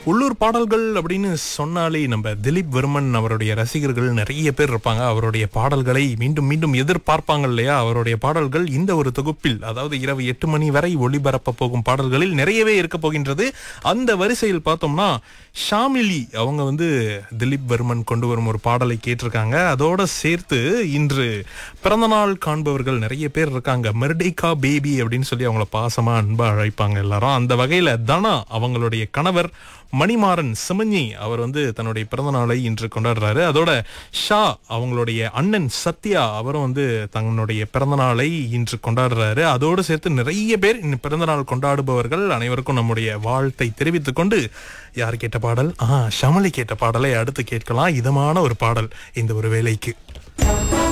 உள்ளூர் பாடல்கள் அப்படின்னு சொன்னாலே நம்ம திலீப் வர்மன் அவருடைய ரசிகர்கள் நிறைய பேர் இருப்பாங்க அவருடைய பாடல்களை மீண்டும் மீண்டும் எதிர்பார்ப்பாங்க இல்லையா அவருடைய பாடல்கள் இந்த ஒரு தொகுப்பில் அதாவது இரவு எட்டு மணி வரை ஒளிபரப்ப போகும் பாடல்களில் நிறையவே இருக்க போகின்றது அந்த வரிசையில் பார்த்தோம்னா ஷாமிலி அவங்க வந்து திலீப் வர்மன் கொண்டு வரும் ஒரு பாடலை கேட்டிருக்காங்க அதோட சேர்த்து இன்று பிறந்தநாள் காண்பவர்கள் நிறைய பேர் இருக்காங்க மெர்டேகா பேபி அப்படின்னு சொல்லி அவங்கள பாசமா அன்பா அழைப்பாங்க எல்லாரும் அந்த வகையில தனா அவங்களுடைய கணவர் மணிமாறன் சிமஞ்சி அவர் வந்து தன்னுடைய பிறந்த நாளை இன்று கொண்டாடுறாரு அதோட ஷா அவங்களுடைய அண்ணன் சத்யா அவரும் வந்து தன்னுடைய பிறந்த நாளை இன்று கொண்டாடுறாரு அதோடு சேர்த்து நிறைய பேர் இந்த பிறந்த நாள் கொண்டாடுபவர்கள் அனைவருக்கும் நம்முடைய வாழ்த்தை தெரிவித்துக் கொண்டு யார் கேட்ட பாடல் ஆ ஷமலி கேட்ட பாடலை அடுத்து கேட்கலாம் இதமான ஒரு பாடல் இந்த ஒரு வேலைக்கு